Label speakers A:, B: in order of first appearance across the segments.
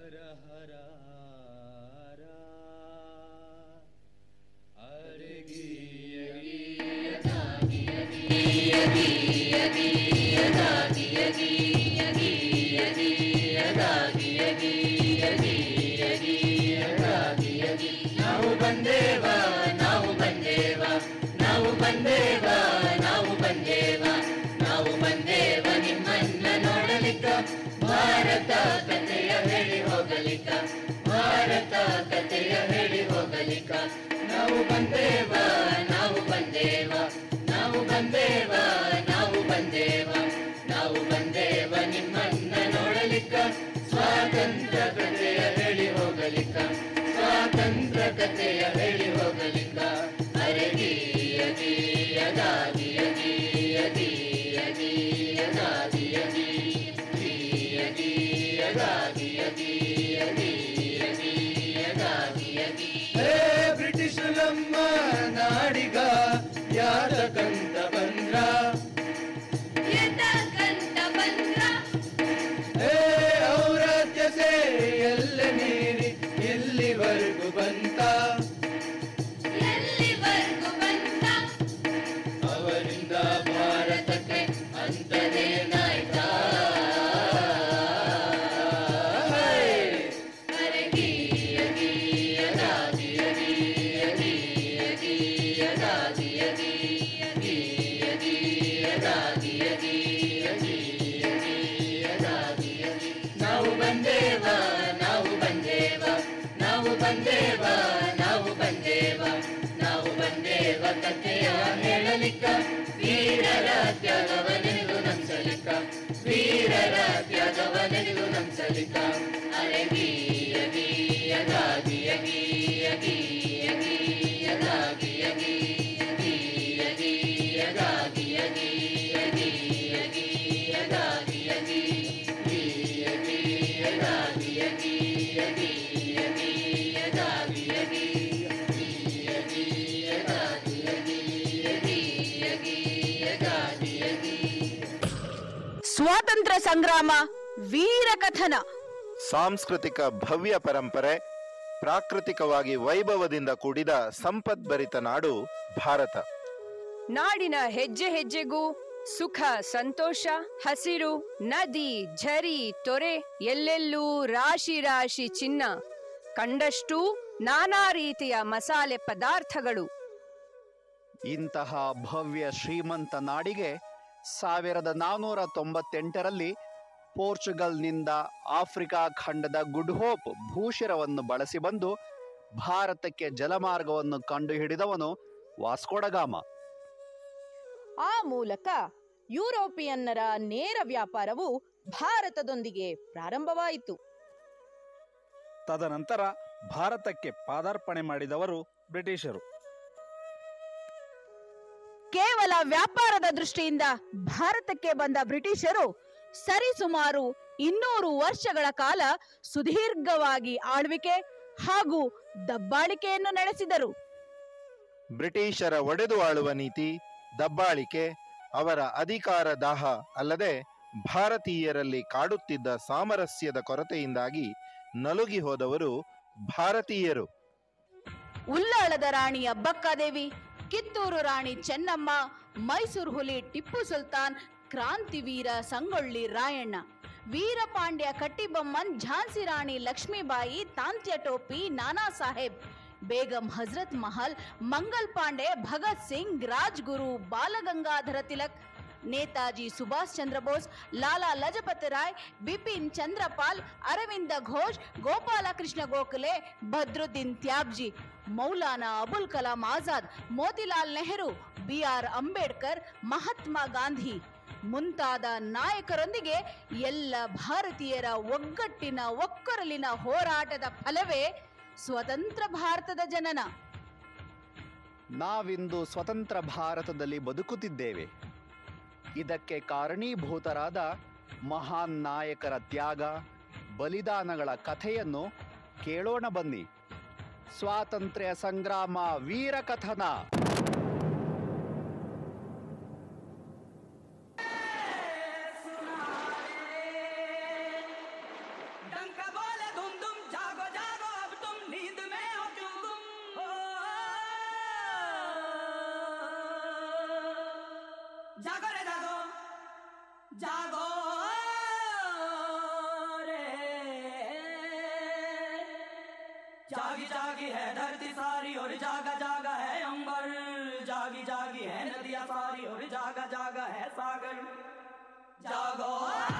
A: ಹರ ಹರ ಅರೆ ಗೀಯ
B: ನಾವು ಬಂದೇವ ನಾವು ಬಂದೇವ ನಾವು ಬಂದೇವ ನಾವು ಬಂದೇವ ನಾವು ಬಂದೇವ ನಿಮ್ಮನ್ನ ನೋಡಲಿಕ್ಕ ಭಾರತ ಕಥೆಯ ಹೇಳಿ ಹೋಗಲಿಕ್ಕ ಭಾರತ ಕಥೆಯ ಹೇಳಿ ಹೋಗಲಿಕ್ಕ ನಾವು ಬಂದೇವ ನಾವು ಬಂದೇವ ನಾವು ಬಂದೇವ ನಾವು ಬಂದೇವ ನಾವು ಬಂದೇವ ನಿಮ್ಮನ್ನ ನೋಡಲಿಕ್ಕ ಸ್ವಾತಂತ್ರ್ಯ ಕಥೆಯ ಹೇಳಿ ಹೋಗಲಿಕ್ಕ ಸ್ವಾತಂತ್ರ್ಯ ಕಥೆಯ ಹೇಳಿ ಹೋಗಲಿಕ್ಕ ಅರೆ ಗೀಯ ಗೀಯ ಗಾದಿಯ ಗೀಯ ಗೀಯ ಗೀಯ ಗಾದಿಯ ಗೀಯ ಗೀಯ ಗಾದಿಯ ಗೀಯ ಗೀಯ ಗೀಯ ಗಾದಿಯ ಗೀಯ
A: ಹೇ ಬ್ರಿಟಿಷ್ ನಮ್ಮ ನಾಡಿಗ ಯಾತಕಂತ ಬಂದ್ರ
B: ಎದಕ್ಕಂತ ಬಂದ್ರ
A: ಹೇ ಔರಾತ್ಯಸೆ ಎಲ್ಲ ಮೀರಿ ಇಲ್ಲಿವರೆಗೂ ಬಂತ
B: ಎಲ್ಲಿವರೆಗೂ ಬಂತ
A: ಅವರಿಂದ
B: ಭಾರತಕ್ಕೆ ಅಂತದೇನಾಯ್ತಾ ಅರೆ ಗೀಯ ಗೀಯ ಗಾದಿಯ ಗೀಯ ಗೀಯ ಗೀಯ ಗಾದಿಯ ಗೀಯ ಗೀಯ ಗೀಯ ಗಾದಿಯ ಗೀಯ ಗೀಯ ಗೀಯ ಗಾದಿಯ ಗೀಯ ನಾವು ಬಂದೇವ ನಾವು ಬಂದೇವ ನಾವು ಬಂದೇವ ನಾವು ಬಂದೇವ ನಾವು ಬಂದೇವ ಕಥೆಯ ಹೇಳಲಿಕ್ಕ ವೀರರ ತ್ಯಾಗವ ನೆನೆದು ನಮ್ಸಲಿಕ್ಕ ವೀರರ ತ್ಯಾಗವ ನೆನೆದು ನಮ್ಸಲಿಕ್ಕ ಅರೆ ಗೀಯ ಗೀಯ ಗಾದಿಯ ಗೀಯ ಗೀಯ ಗೀಯ ಗಾದಿಯ ಗೀಯ ಗೀಯ ಗೀಯ ಗಾದಿಯ ಗೀಯ ಗೀಯ ಗೀಯ ಗಾದಿಯ ಗೀಯ ಗೀಯ ಗಾದಿಯ ಗೀಯ ಗೀಯ ಗೀಯ ಗಾದಿಯ ಗೀಯ ಗೀಯ ಗೀಯ ಗಾದಿಯ ಗೀಯ ಗೀಯ ಗೀಯ ಗಾದಿಯ ಗೀಯ
C: ಸ್ವಾತಂತ್ರ್ಯ ಸಂಗ್ರಾಮ ವೀರ ಕಥನ
D: ಸಾಂಸ್ಕೃತಿಕ ಭವ್ಯ ಪರಂಪರೆ ಪ್ರಾಕೃತಿಕವಾಗಿ ವೈಭವದಿಂದ ಕೂಡಿದ ಸಂಪದ್ಭರಿತ ನಾಡು ಭಾರತ
C: ನಾಡಿನ ಹೆಜ್ಜೆ ಹೆಜ್ಜೆಗೂ ಸುಖ ಸಂತೋಷ ಹಸಿರು ನದಿ ಝರಿ ತೊರೆ ಎಲ್ಲೆಲ್ಲೂ ರಾಶಿ ರಾಶಿ ಚಿನ್ನ ಕಂಡಷ್ಟು ನಾನಾ ರೀತಿಯ ಮಸಾಲೆ ಪದಾರ್ಥಗಳು
E: ಇಂತಹ ಭವ್ಯ ಶ್ರೀಮಂತ ನಾಡಿಗೆ ಸಾವಿರದ ನಾನ್ನೂರ ತೊಂಬತ್ತೆಂಟರಲ್ಲಿ ಪೋರ್ಚುಗಲ್ನಿಂದ ಆಫ್ರಿಕಾ ಖಂಡದ ಗುಡ್ ಹೋಪ್ ಭೂಶಿರವನ್ನು ಬಳಸಿ ಬಂದು ಭಾರತಕ್ಕೆ ಜಲಮಾರ್ಗವನ್ನು ಕಂಡುಹಿಡಿದವನು ವಾಸ್ಕೋಡಗಾಮ
F: ಆ ಮೂಲಕ ಯುರೋಪಿಯನ್ನರ ನೇರ ವ್ಯಾಪಾರವು ಭಾರತದೊಂದಿಗೆ ಪ್ರಾರಂಭವಾಯಿತು
G: ತದನಂತರ ಭಾರತಕ್ಕೆ ಪಾದಾರ್ಪಣೆ ಮಾಡಿದವರು ಬ್ರಿಟಿಷರು
F: ಕೇವಲ ವ್ಯಾಪಾರದ ದೃಷ್ಟಿಯಿಂದ ಭಾರತಕ್ಕೆ ಬಂದ ಬ್ರಿಟಿಷರು ಸರಿಸುಮಾರು ಇನ್ನೂರು ವರ್ಷಗಳ ಕಾಲ ಸುದೀರ್ಘವಾಗಿ ಆಳ್ವಿಕೆ ಹಾಗೂ ದಬ್ಬಾಳಿಕೆಯನ್ನು ನಡೆಸಿದರು
D: ಬ್ರಿಟಿಷರ ಒಡೆದು ಆಳುವ ನೀತಿ ದಬ್ಬಾಳಿಕೆ ಅವರ ಅಧಿಕಾರ ದಾಹ ಅಲ್ಲದೆ ಭಾರತೀಯರಲ್ಲಿ ಕಾಡುತ್ತಿದ್ದ ಸಾಮರಸ್ಯದ ಕೊರತೆಯಿಂದಾಗಿ ನಲುಗಿ ಹೋದವರು ಭಾರತೀಯರು
F: ಉಲ್ಲಾಳದ ರಾಣಿ ಅಬ್ಬಕ್ಕಾದೇವಿ ಕಿತ್ತೂರು ರಾಣಿ ಚೆನ್ನಮ್ಮ ಮೈಸೂರು ಹುಲಿ ಟಿಪ್ಪು ಸುಲ್ತಾನ್ ಕ್ರಾಂತಿವೀರ ಸಂಗೊಳ್ಳಿ ರಾಯಣ್ಣ ವೀರಪಾಂಡ್ಯ ಕಟ್ಟಿಬೊಮ್ಮನ್ ಝಾನ್ಸಿ ರಾಣಿ ಲಕ್ಷ್ಮೀಬಾಯಿ ತಾಂತ್ಯ ಟೋಪಿ ನಾನಾ ಸಾಹೇಬ್ ಬೇಗಂ ಹಜರತ್ ಮಹಲ್ ಮಂಗಲ್ ಪಾಂಡೆ ಭಗತ್ ಸಿಂಗ್ ರಾಜ್ಗುರು ಬಾಲಗಂಗಾಧರ ತಿಲಕ್ ನೇತಾಜಿ ಸುಭಾಷ್ ಚಂದ್ರ ಬೋಸ್ ಲಾಲಾ ಲಜಪತ್ ರಾಯ್ ಬಿಪಿನ್ ಚಂದ್ರಪಾಲ್ ಅರವಿಂದ ಘೋಷ್ ಗೋಪಾಲಕೃಷ್ಣ ಗೋಖಲೆ ಭದ್ರುದ್ದೀನ್ ತ್ಯಾಬ್ಜಿ ಮೌಲಾನಾ ಅಬುಲ್ ಕಲಾಂ ಆಜಾದ್ ಮೋತಿಲಾಲ್ ನೆಹರು ಬಿ ಆರ್ ಅಂಬೇಡ್ಕರ್ ಮಹಾತ್ಮ ಗಾಂಧಿ ಮುಂತಾದ ನಾಯಕರೊಂದಿಗೆ ಎಲ್ಲ ಭಾರತೀಯರ ಒಗ್ಗಟ್ಟಿನ ಒಕ್ಕೊರಲಿನ ಹೋರಾಟದ ಫಲವೇ ಸ್ವತಂತ್ರ ಭಾರತದ ಜನನ
E: ನಾವಿಂದು ಸ್ವತಂತ್ರ ಭಾರತದಲ್ಲಿ ಬದುಕುತ್ತಿದ್ದೇವೆ ಇದಕ್ಕೆ ಕಾರಣೀಭೂತರಾದ ಮಹಾನ್ ನಾಯಕರ ತ್ಯಾಗ ಬಲಿದಾನಗಳ ಕಥೆಯನ್ನು ಕೇಳೋಣ ಬನ್ನಿ ಸ್ವಾತಂತ್ರ್ಯ ಸಂಗ್ರಾಮ ವೀರಕಥನ
H: डंका बोले धुम धुम जागी जागी है धरती सारी और जागा जागा है अंबर जागी जागी है नदियां सारी और जागा जागा है सागर जागो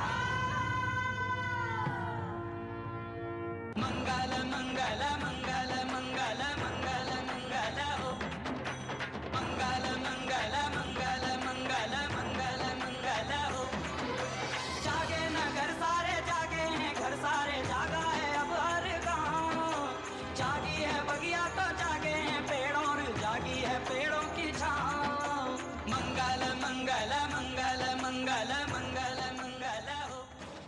H: मंगल मंगल मंगल मंगल मंगल मंगल हो मंगल मंगल मंगल मंगल मंगल मंगल हो जागे नगर सारे जागे हैं घर सारे जागा है अब हर गाँव जागी है बगिया तो जागे हैं पेड़ों और जागी है पेड़ों की छाँव मंगल मंगल मंगल मंगल मंगल मंगल हो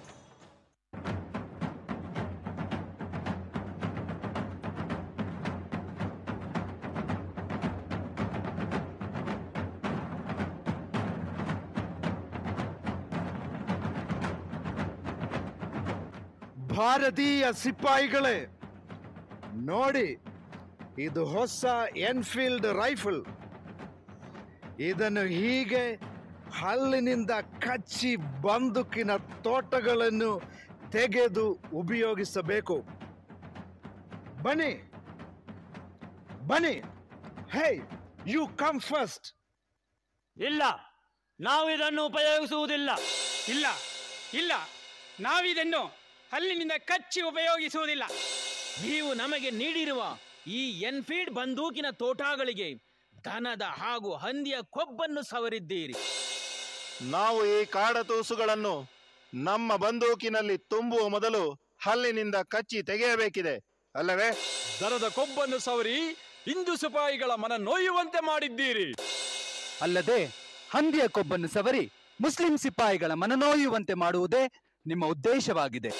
I: ಭಾರತೀಯ ಸಿಪಾಯಿಗಳೇ ನೋಡಿ ಇದು ಹೊಸ ಎನ್ಫೀಲ್ಡ್ ರೈಫಲ್ ಇದನ್ನು ಹೀಗೆ ಹಲ್ಲಿನಿಂದ ಕಚ್ಚಿ ಬಂದೂಕಿನ ತೋಟಗಳನ್ನು ತೆಗೆದು ಉಪಯೋಗಿಸಬೇಕು ಬನ್ನಿ ಬನ್ನಿ ಹೇ ಯು ಕಮ್ ಫಸ್ಟ್
J: ಇಲ್ಲ ನಾವು ಇದನ್ನು ಉಪಯೋಗಿಸುವುದಿಲ್ಲ
K: ಇಲ್ಲ ಇಲ್ಲ ನಾವಿದನ್ನು ಹಲ್ಲಿನಿಂದ ಕಚ್ಚಿ ಉಪಯೋಗಿಸುವುದಿಲ್ಲ
L: ನೀವು ನಮಗೆ ನೀಡಿರುವ ಈ ಎನ್ಫೀಲ್ಡ್ ಬಂದೂಕಿನ ತೋಟಾಗಳಿಗೆ ದನದ ಹಾಗೂ ಹಂದಿಯ ಕೊಬ್ಬನ್ನು ಸವರಿದ್ದೀರಿ
D: ನಾವು ಈ ಕಾಡತೂಸುಗಳನ್ನು ನಮ್ಮ ಬಂದೂಕಿನಲ್ಲಿ ತುಂಬುವ ಮೊದಲು ಹಲ್ಲಿನಿಂದ ಕಚ್ಚಿ ತೆಗೆಯಬೇಕಿದೆ ಅಲ್ಲವೇ
G: ದನದ ಕೊಬ್ಬನ್ನು ಸವರಿ ಹಿಂದೂ ಸಿಪಾಯಿಗಳ ಮನ ನೋಯುವಂತೆ ಮಾಡಿದ್ದೀರಿ
M: ಅಲ್ಲದೆ ಹಂದಿಯ ಕೊಬ್ಬನ್ನು ಸವರಿ ಮುಸ್ಲಿಂ ಸಿಪಾಯಿಗಳ ಮನನೋಯುವಂತೆ ಮಾಡುವುದೇ ನಿಮ್ಮ ಉದ್ದೇಶವಾಗಿದೆ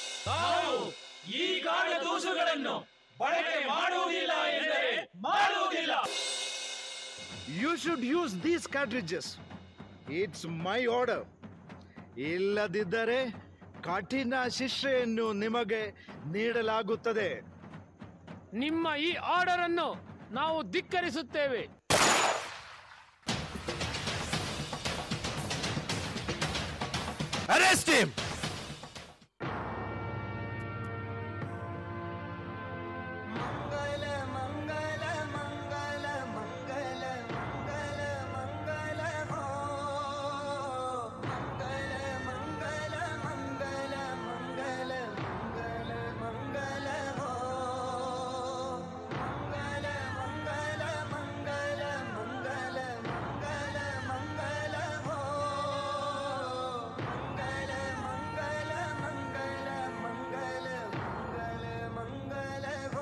J: ಈ ಕಾಡದೂಸುಗಳನ್ನು ಬಳಕೆ ಮಾಡುವುದಿಲ್ಲ ಎಂದರೆ ಮಾಡುವುದಿಲ್ಲ
I: you should use these cartridges it's my order ಇಲ್ಲದಿದ್ದರೆ ಕಠಿಣ ಶಿಕ್ಷೆಯನ್ನು ನಿಮಗೆ ನೀಡಲಾಗುತ್ತದೆ
K: ನಿಮ್ಮ ಈ ಆರ್ಡರ್ ಅನ್ನು ನಾವು ಧಿಕ್ಕರಿಸುತ್ತೇವೆ
I: ಅರೆಸ್ಟ್ ಹಿಮ್
H: मंगल मंगल मंगल मंगल मंगल मंगल हो मंगल मंगल मंगल मंगल मंगल मंगल हो मंगल मंगल मंगल मंगल मंगल मंगल हो मंगल मंगल मंगल मंगल मंगल मंगल हो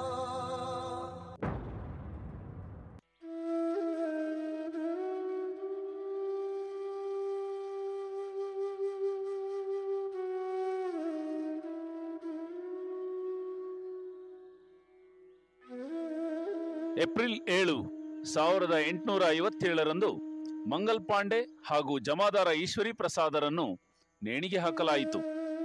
N: ಏಪ್ರಿಲ್ ಏಳು ಸಾವಿರದ ಎಂಟುನೂರ ಐವತ್ತೇಳರಂದು ಮಂಗಲ್ ಪಾಂಡೆ ಹಾಗೂ ಜಮಾದಾರ ಈಶ್ವರಿ ಪ್ರಸಾದರನ್ನು ನೇಣಿಗೆ ಹಾಕಲಾಯಿತು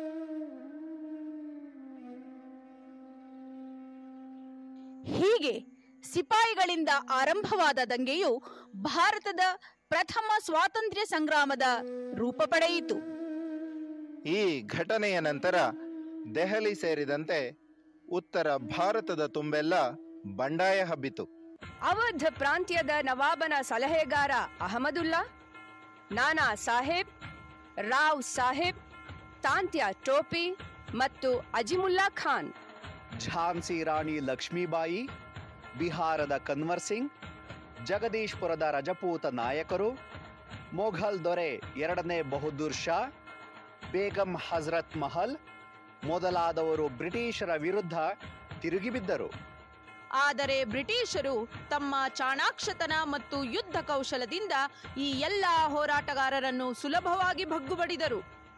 F: ಹೀಗೆ ಸಿಪಾಯಿಗಳಿಂದ ಆರಂಭವಾದ ದಂಗೆಯು ಭಾರತದ ಪ್ರಥಮ ಸ್ವಾತಂತ್ರ್ಯ ಸಂಗ್ರಾಮದ ರೂಪ ಪಡೆಯಿತು
D: ಈ ಘಟನೆಯ ನಂತರ ದೆಹಲಿ ಸೇರಿದಂತೆ ಉತ್ತರ ಭಾರತದ ತುಂಬೆಲ್ಲ ಬಂಡಾಯ ಹಬ್ಬಿತು
C: ಅವಧ್ ಪ್ರಾಂತ್ಯದ ನವಾಬನ ಸಲಹೆಗಾರ ಅಹಮದುಲ್ಲಾ ನಾನಾ ಸಾಹೇಬ್ ರಾವ್ ಸಾಹೇಬ್ ತಾಂತ್ಯ ಟೋಪಿ ಮತ್ತು ಅಜಿಮುಲ್ಲಾ ಖಾನ್
E: ಝಾನ್ಸಿ ರಾಣಿ ಲಕ್ಷ್ಮೀಬಾಯಿ ಬಿಹಾರದ ಕನ್ವರ್ ಸಿಂಗ್ ಜಗದೀಶ್ಪುರದ ರಜಪೂತ ನಾಯಕರು ಮೊಘಲ್ ದೊರೆ ಎರಡನೇ ಬಹದ್ದೂರ್ ಶಾ ಬೇಗಂ ಹಜರತ್ ಮಹಲ್ ಮೊದಲಾದವರು ಬ್ರಿಟಿಷರ ವಿರುದ್ಧ ತಿರುಗಿಬಿದ್ದರು
F: ಆದರೆ ಬ್ರಿಟಿಷರು ತಮ್ಮ ಚಾಣಾಕ್ಷತನ ಮತ್ತು ಯುದ್ಧ ಕೌಶಲದಿಂದ ಈ ಎಲ್ಲ ಹೋರಾಟಗಾರರನ್ನು ಸುಲಭವಾಗಿ ಭಗ್ಗುಬಡಿದರು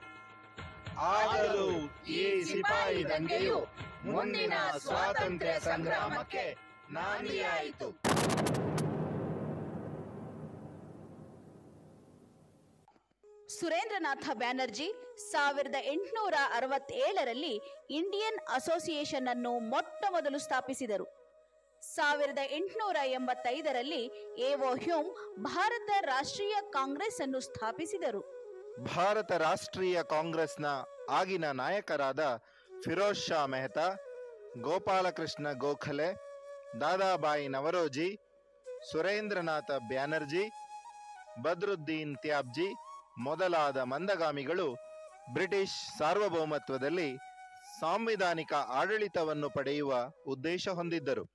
D: ಆದರೂ ಈ ಸಿಪಾಯಿ ದಂಗೆಯು ಮುಂದಿನ ಸ್ವಾತಂತ್ರ್ಯ ಸಂಗ್ರಾಮಕ್ಕೆ ನಾಂದಿಯಾಯಿತು
F: ಸುರೇಂದ್ರನಾಥ ಬ್ಯಾನರ್ಜಿ ಸಾವಿರದ ಎಂಟುನೂರ ಅರವತ್ತೇಳರಲ್ಲಿ ಇಂಡಿಯನ್ ಅಸೋಸಿಯೇಷನ್ ಅನ್ನು ಮೊಟ್ಟ ಮೊದಲು ಸ್ಥಾಪಿಸಿದರು ಸಾವಿರದ ಎಂಟುನೂರ ಎಂಬತ್ತೈದರಲ್ಲಿ ಎವೋ ಹ್ಯೂಮ್ ಭಾರತ ರಾಷ್ಟ್ರೀಯ ಕಾಂಗ್ರೆಸ್ ಅನ್ನು ಸ್ಥಾಪಿಸಿದರು
D: ಭಾರತ ರಾಷ್ಟ್ರೀಯ ಕಾಂಗ್ರೆಸ್ನ ಆಗಿನ ನಾಯಕರಾದ ಫಿರೋಜ್ ಶಾ ಮೆಹ್ತಾ ಗೋಪಾಲಕೃಷ್ಣ ಗೋಖಲೆ ದಾದಾಬಾಯಿ ನವರೋಜಿ ಸುರೇಂದ್ರನಾಥ ಬ್ಯಾನರ್ಜಿ ಬದ್ರುದ್ದೀನ್ ತ್ಯಾಬ್ಜಿ ಮೊದಲಾದ ಮಂದಗಾಮಿಗಳು ಬ್ರಿಟಿಷ್ ಸಾರ್ವಭೌಮತ್ವದಲ್ಲಿ ಸಾಂವಿಧಾನಿಕ ಆಡಳಿತವನ್ನು ಪಡೆಯುವ ಉದ್ದೇಶ ಹೊಂದಿದ್ದರು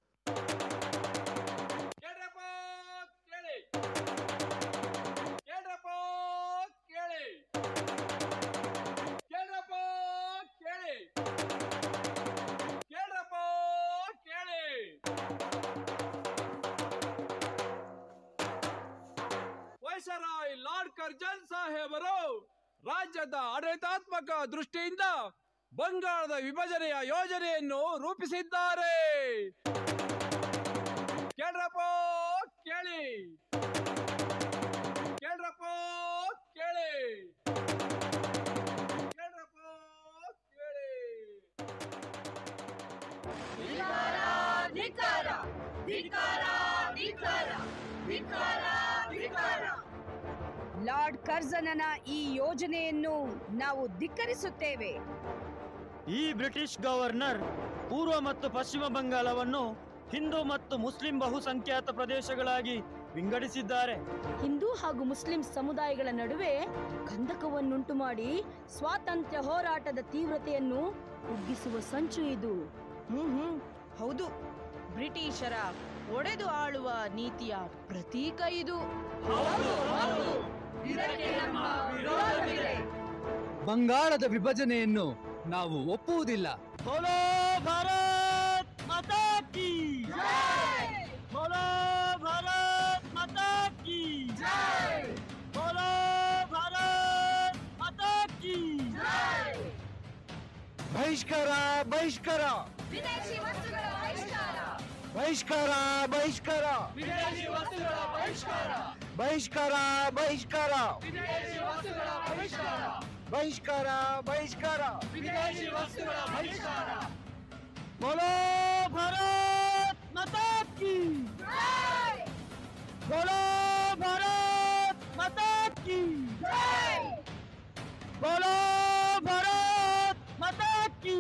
G: ಕೇಳ್ರಪ್ಪ ಕೇಳಿ ಕೇಳ್ರಪ್ಪ ಕೇಳಿ ಕೇಳ್ರಪ್ಪ ಕೇಳಿ ವೈಸರಾಯ್ ಲಾರ್ಡ್ ಕರ್ಜನ್ ಸಾಹೇಬರು ರಾಜ್ಯದ ಆಡಳಿತಾತ್ಮಕ ದೃಷ್ಟಿಯಿಂದ ಬಂಗಾಳದ ವಿಭಜನೆಯ ಯೋಜನೆಯನ್ನು ರೂಪಿಸಿದ್ದಾರೆ ಕೇಳ್ರಪ್ಪ ಕೇಳಿ ಕೇಳ್ರಪ್ಪ ಕೇಳಿ ಕೇಳ್ರಪ್ಪ ಕೇಳಿ
B: ಧಿಕಾರ ಧಿಕಾರ ಧಿಕಾರ ಧಿಕಾರ ಧಿಕಾರ
C: ಲಾರ್ಡ್ ಕರ್ಜನನ ಈ ಯೋಜನೆಯನ್ನು ನಾವು ಧಿಕ್ಕರಿಸುತ್ತೇವೆ
J: ಈ ಬ್ರಿಟಿಷ್ ಗವರ್ನರ್ ಪೂರ್ವ ಮತ್ತು ಪಶ್ಚಿಮ ಬಂಗಾಳವನ್ನು ಹಿಂದೂ ಮತ್ತು ಮುಸ್ಲಿಂ ಬಹುಸಂಖ್ಯಾತ ಪ್ರದೇಶಗಳಾಗಿ ವಿಂಗಡಿಸಿದ್ದಾರೆ
F: ಹಿಂದೂ ಹಾಗೂ ಮುಸ್ಲಿಂ ಸಮುದಾಯಗಳ ನಡುವೆ ಕಂದಕವನ್ನುಂಟು ಮಾಡಿ ಸ್ವಾತಂತ್ರ್ಯ ಹೋರಾಟದ ತೀವ್ರತೆಯನ್ನು ಕುಗ್ಗಿಸುವ ಸಂಚು ಇದು ಹ್ಮ್ ಹ್ಮ್ ಹೌದು ಬ್ರಿಟಿಷರ ಒಡೆದು ಆಳುವ ನೀತಿಯ ಪ್ರತೀಕ ಇದು
M: ಬಂಗಾಳದ ವಿಭಜನೆಯನ್ನು ನಾವು ಒಪ್ಪುವುದಿಲ್ಲ
J: बोलो भारत माता की बोलो भारत माता की बोलो भारत माता की
I: ಬಹಿಷ್ಕಾರ ಬಹಿಷ್ಕಾರ
B: ವಿದೇಶಿ ವಸ್ತುಗಳ ಬಹಿಷ್ಕಾರ
I: ಬಹಿಷ್ಕಾರ ಬಹಿಷ್ಕಾರ
B: ವಿದೇಶಿ ವಸ್ತುಗಳ ಬಹಿಷ್ಕಾರ
I: ಬಹಿಷ್ಕಾರ ಬಹಿಷ್ಕಾರ
B: ವಿದೇಶಿ ವಸ್ತುಗಳ ಬಹಿಷ್ಕಾರ
I: ಬಹಿಷ್ಕಾರ ಬಹಿಷ್ಕಾರ
B: ವಿದೇಶಿ ವಸ್ತುಗಳ ಬಹಿಷ್ಕಾರ
J: बोलो भारत माता की बोलो भारत माता की बोलो भारत माता की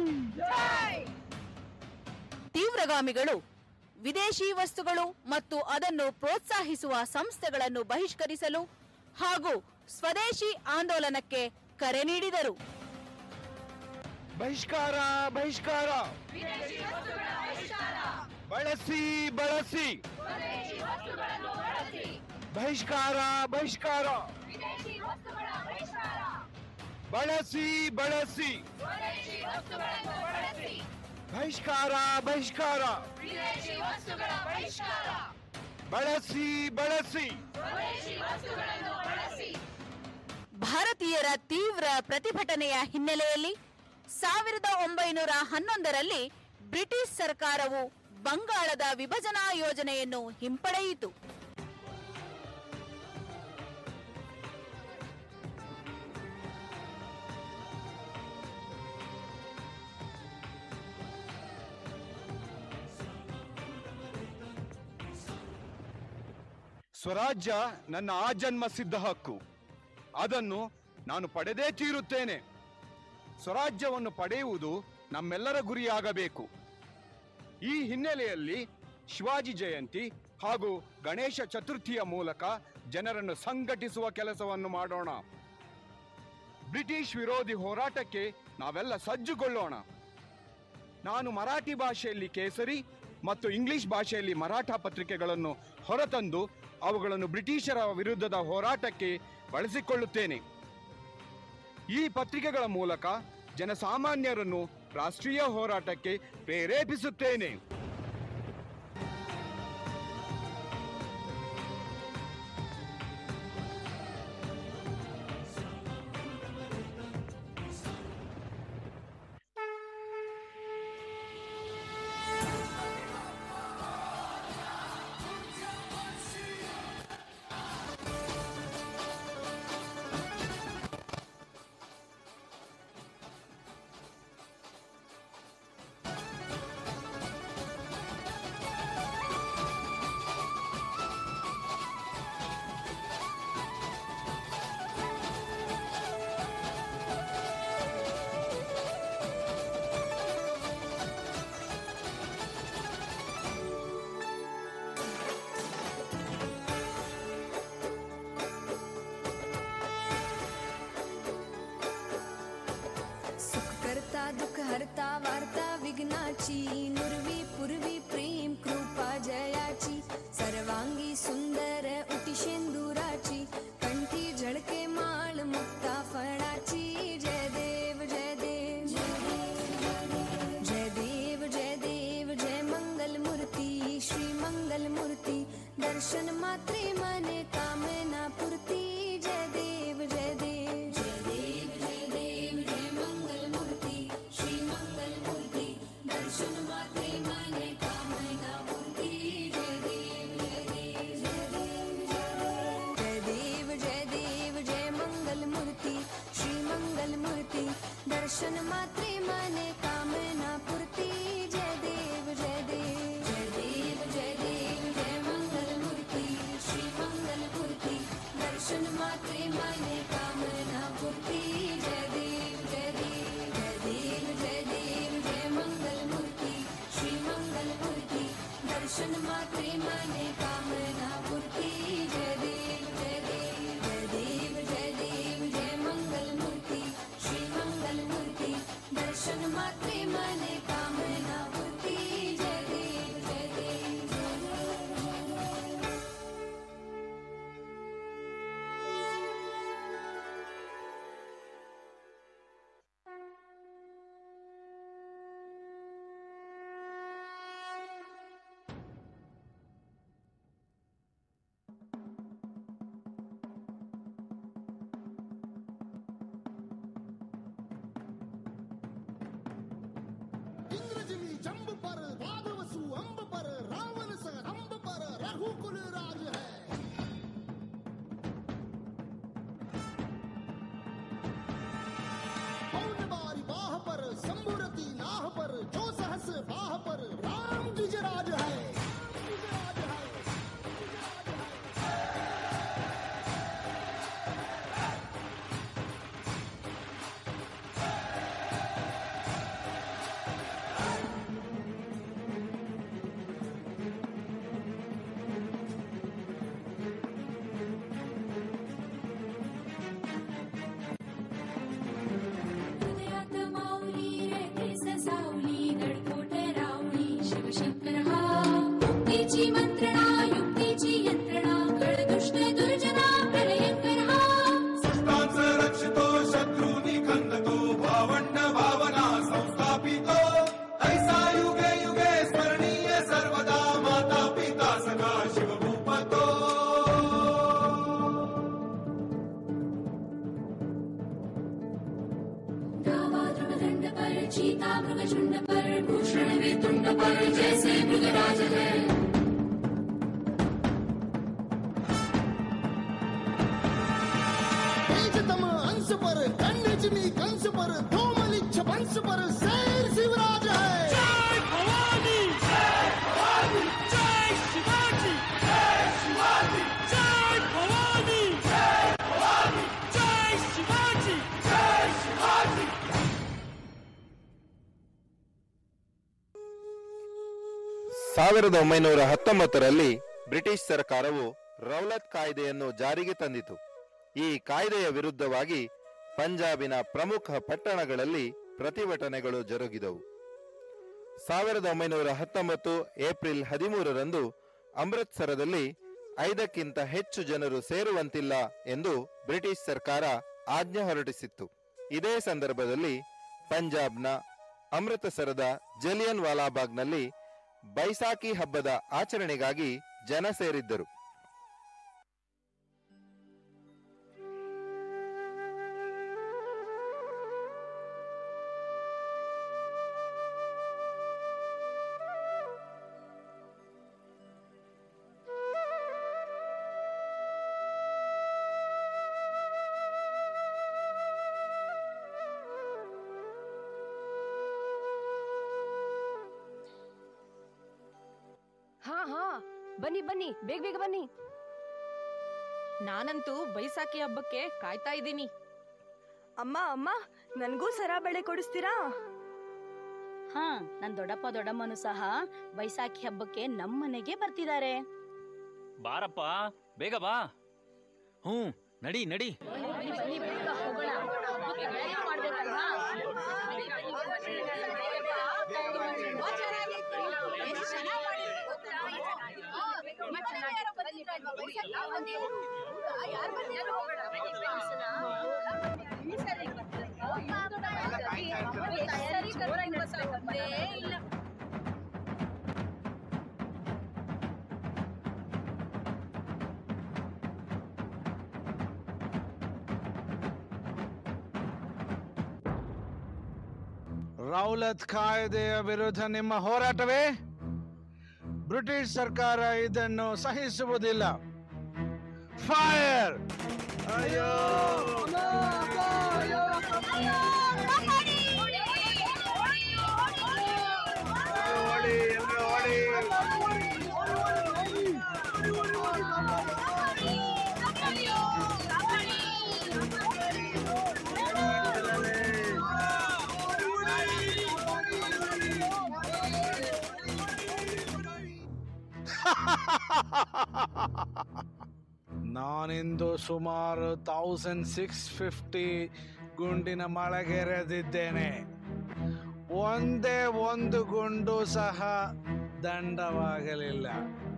F: ತೀವ್ರಗಾಮಿಗಳು ವಿದೇಶಿ ವಸ್ತುಗಳು ಮತ್ತು ಅದನ್ನು ಪ್ರೋತ್ಸಾಹಿಸುವ ಸಂಸ್ಥೆಗಳನ್ನು ಬಹಿಷ್ಕರಿಸಲು ಹಾಗೂ ಸ್ವದೇಶಿ ಆಂದೋಲನಕ್ಕೆ ಕರೆ ನೀಡಿದರು
I: ಬಹಿಷ್ಕಾರ ಬಹಿಷ್ಕಾರ
B: ವಿದೇಶಿ ವಸ್ತುಗಳ ಬಹಿಷ್ಕಾರ
I: ಬಳಸಿ ಬಳಸಿ
B: ಸ್ವದೇಶಿ ವಸ್ತುಗಳನ್ನು ಬಳಸಿ
I: ಬಹಿಷ್ಕಾರ ಬಹಿಷ್ಕಾರ
B: ವಿದೇಶಿ ವಸ್ತುಗಳ ಬಹಿಷ್ಕಾರ
I: ಬಳಸಿ ಬಳಸಿ
B: ಸ್ವದೇಶಿ ವಸ್ತುಗಳನ್ನು ಬಳಸಿ
I: ಬಹಿಷ್ಕಾರ ಬಹಿಷ್ಕಾರ
B: ವಿದೇಶಿ ವಸ್ತುಗಳ ಬಹಿಷ್ಕಾರ
I: ಬಳಸಿ ಬಳಸಿ
B: ಸ್ವದೇಶಿ ವಸ್ತುಗಳನ್ನು ಬಳಸಿ
F: ಭಾರತೀಯರ ತೀವ್ರ ಪ್ರತಿಭಟನೆಯ ಹಿನ್ನೆಲೆಯಲ್ಲಿ ಸಾವಿರದ ಒಂಬೈನೂರ ಹನ್ನೊಂದರಲ್ಲಿ ಬ್ರಿಟಿಷ್ ಸರ್ಕಾರವು ಬಂಗಾಳದ ವಿಭಜನಾ ಯೋಜನೆಯನ್ನು ಹಿಂಪಡೆಯಿತು
O: ಸ್ವರಾಜ್ಯ ನನ್ನ ಆಜನ್ಮ ಸಿದ್ಧ ಹಕ್ಕು ಅದನ್ನು ನಾನು ಪಡೆದೇ ತೀರುತ್ತೇನೆ ಸ್ವರಾಜ್ಯವನ್ನು ಪಡೆಯುವುದು ನಮ್ಮೆಲ್ಲರ ಗುರಿಯಾಗಬೇಕು ಈ ಹಿನ್ನೆಲೆಯಲ್ಲಿ ಶಿವಾಜಿ ಜಯಂತಿ ಹಾಗೂ ಗಣೇಶ ಚತುರ್ಥಿಯ ಮೂಲಕ ಜನರನ್ನು ಸಂಘಟಿಸುವ ಕೆಲಸವನ್ನು ಮಾಡೋಣ ಬ್ರಿಟಿಷ್ ವಿರೋಧಿ ಹೋರಾಟಕ್ಕೆ ನಾವೆಲ್ಲ ಸಜ್ಜುಗೊಳ್ಳೋಣ ನಾನು ಮರಾಠಿ ಭಾಷೆಯಲ್ಲಿ ಕೇಸರಿ ಮತ್ತು ಇಂಗ್ಲಿಷ್ ಭಾಷೆಯಲ್ಲಿ ಮರಾಠ ಪತ್ರಿಕೆಗಳನ್ನು ಹೊರತಂದು ಅವುಗಳನ್ನು ಬ್ರಿಟಿಷರ ವಿರುದ್ಧದ ಹೋರಾಟಕ್ಕೆ ಬಳಸಿಕೊಳ್ಳುತ್ತೇನೆ ಈ ಪತ್ರಿಕೆಗಳ ಮೂಲಕ ಜನಸಾಮಾನ್ಯರನ್ನು ರಾಷ್ಟ್ರೀಯ ಹೋರಾಟಕ್ಕೆ ಪ್ರೇರೇಪಿಸುತ್ತೇನೆ
P: दुःख हरता वार्ता विघ्नाची नुरवी पूर्वी प्रेम कृपा जयाची सर्वांगी सुंदर उटी शेंदुराची कंठी झळके माळ मुक्ता फळाची जय देव जय देव जय देव जय देव जय मंगल मूर्ती श्री मंगल मूर्ती दर्शन मात्रे मने कामना पूर्ती जय देव जय देव जय देव जय देव जय मंगल मूर्ती श्री मंगल मूर्ती दर्शन मात्रे मने कामना पूर्ती जय देव जय देव जय देव जय देव जय मंगल मूर्ती श्री मंगल मूर्ती दर्शन मात्रे मने कामना पूर्ती जय देव जय देव जय देव जय देव जय मंगल मूर्ती श्री मंगल मूर्ती दर्शन मात्रे मने कामना पूर्ती जय देव जय देव जय देव जय देव जय मंगल मूर्ती श्री मंगल मूर्ती दर्शन मात्रे मने कामना पूर्ती जय देव जय देव जय देव जय देव जय मंगल मूर्ती श्री मंगल मूर्ती दर्शन मात्रे मने कामना पूर्ती जय देव जय देव जय देव
Q: इंद्रजिमी जंब पर भागवसु अंब पर रावण स रंब पर रघुकुल राज है पौन बारी बाह पर शंभुरति नाह पर जो सहस बाह पर राम गिजराज है
R: हृदयात माऊली रेखे ससावली नडकोट रावळी शिवशंकर हा मुक्तीची मंत्रणा युक्तीची यंत्रणा कळदुष्ट दुर्जना प्रलयंकर हा
A: सृष्टांचं रक्षितो शत्रूनी खंदतो भावंड भावना संस्थापितो ऐसा युगे युगे स्मरणीय सर्वदा माता पिता सखा शिवभूपतो
R: गावा दृढदंड पर चीता मृगचुंड पर भूषण वेतुंड पर जैसे मृगराज है
Q: तेजतम अंश पर कन्यजमी कंस पर धूमलिच्छ वंश पर शेर शिवराज है जय भवानी जय भवानी जय शिवाजी जय शिवाजी जय भवानी जय भवानी जय शिवाजी जय शिवाजी
D: ಸಾವಿರದ ಒಂಬೈನೂರ ಹತ್ತೊಂಬತ್ತರಲ್ಲಿ ಬ್ರಿಟಿಷ್ ಸರ್ಕಾರವು ರೌಲತ್ ಕಾಯ್ದೆಯನ್ನು ಜಾರಿಗೆ ತಂದಿತು ಈ ಕಾಯ್ದೆಯ ವಿರುದ್ಧವಾಗಿ ಪಂಜಾಬಿನ ಪ್ರಮುಖ ಪಟ್ಟಣಗಳಲ್ಲಿ ಪ್ರತಿಭಟನೆಗಳು ಜರುಗಿದವು ಸಾವಿರದ ಒಂಬೈನೂರ ಹತ್ತೊಂಬತ್ತು ಏಪ್ರಿಲ್ ಹದಿಮೂರರಂದು ಅಮೃತ್ಸರದಲ್ಲಿ ಐದಕ್ಕಿಂತ ಹೆಚ್ಚು ಜನರು ಸೇರುವಂತಿಲ್ಲ ಎಂದು ಬ್ರಿಟಿಷ್ ಸರ್ಕಾರ ಆಜ್ಞೆ ಹೊರಡಿಸಿತ್ತು ಇದೇ ಸಂದರ್ಭದಲ್ಲಿ ಪಂಜಾಬ್ನ ಅಮೃತಸರದ ಜಲಿಯನ್ ವಾಲಾಬಾಗ್ನಲ್ಲಿ ಬೈಸಾಖಿ ಹಬ್ಬದ ಆಚರಣೆಗಾಗಿ ಜನ ಸೇರಿದ್ದರು
S: ಹಾ ಹಾ ಬನ್ನಿ ಬನ್ನಿ ಬೇಗ ಬೇಗ ಬನ್ನಿ ನಾನಂತೂ ಬೈಸಾಖಿ ಹಬ್ಬಕ್ಕೆ ಕಾಯ್ತಾ ಇದ್ದೀನಿ
T: ಅಮ್ಮ ಅಮ್ಮ ನನ್ಗೂ ಸರ ಬಳೆ ಕೊಡಿಸ್ತೀರಾ
F: ಹಾ ನನ್ ದೊಡ್ಡಪ್ಪ ದೊಡ್ಡಮ್ಮನು ಸಹ ಬೈಸಾಖಿ ಹಬ್ಬಕ್ಕೆ ನಮ್ಮನೆಗೆ ಬರ್ತಿದ್ದಾರೆ
L: ಬಾರಪ್ಪ ಬೇಗ ಬಾ ಹ್ಞೂ ನಡಿ ನಡಿ
I: ರೌಲತ್ ಕಾಯ್ದೆಯ ವಿರುದ್ಧ ನಿಮ್ಮ ಹೋರಾಟವೇ ಬ್ರಿಟಿಷ್ ಸರ್ಕಾರ ಇದನ್ನು ಸಹಿಸುವುದಿಲ್ಲ ಫೈರ್ ಅಯ್ಯೋ ನಾನಿಂದು ಸುಮಾರು ತೌಸಂಡ್ ಸಿಕ್ಸ್ ಫಿಫ್ಟಿ ಗುಂಡಿನ ಮಳೆಗೆರೆದಿದ್ದೇನೆ ಒಂದೇ ಒಂದು ಗುಂಡು ಸಹ ದಂಡವಾಗಲಿಲ್ಲ